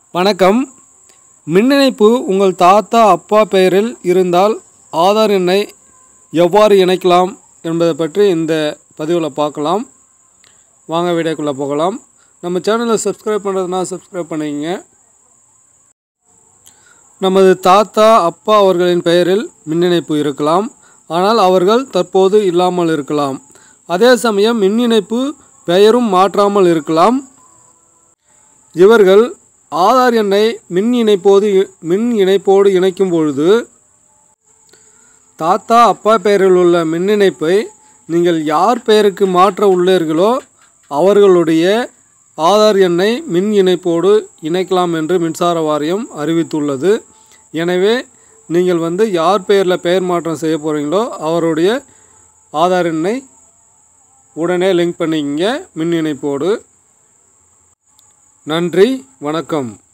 வணக்கம் மின் இணைப்பு உங்கள் தாத்தா அப்பா பெயரில் இருந்தால் ஆதார் எண்ணை எவ்வாறு இணைக்கலாம் என்பதை பற்றி இந்த பதிவில் பார்க்கலாம் வாங்க வீடியோக்குள்ளே போகலாம் நம்ம சேனலை சப்ஸ்கிரைப் பண்ணுறதுனா சப்ஸ்கிரைப் பண்ணிக்கங்க நமது தாத்தா அப்பா அவர்களின் பெயரில் மின் இணைப்பு இருக்கலாம் ஆனால் அவர்கள் தற்போது இல்லாமல் இருக்கலாம் அதே சமயம் மின் இணைப்பு பெயரும் மாற்றாமல் இருக்கலாம் இவர்கள் ஆதார் எண்ணை மின் இணைப்போது மின் இணைப்போடு இணைக்கும் பொழுது தாத்தா அப்பா பெயரில் உள்ள மின் இணைப்பை நீங்கள் யார் பெயருக்கு மாற்ற உள்ளீர்களோ அவர்களுடைய ஆதார் எண்ணை மின் இணைப்போடு இணைக்கலாம் என்று மின்சார வாரியம் அறிவித்துள்ளது எனவே நீங்கள் வந்து யார் பெயரில் பெயர் மாற்றம் செய்ய போகிறீங்களோ அவருடைய ஆதார் எண்ணை உடனே லிங்க் பண்ணிக்கங்க மின் இணைப்போடு நன்றி வணக்கம்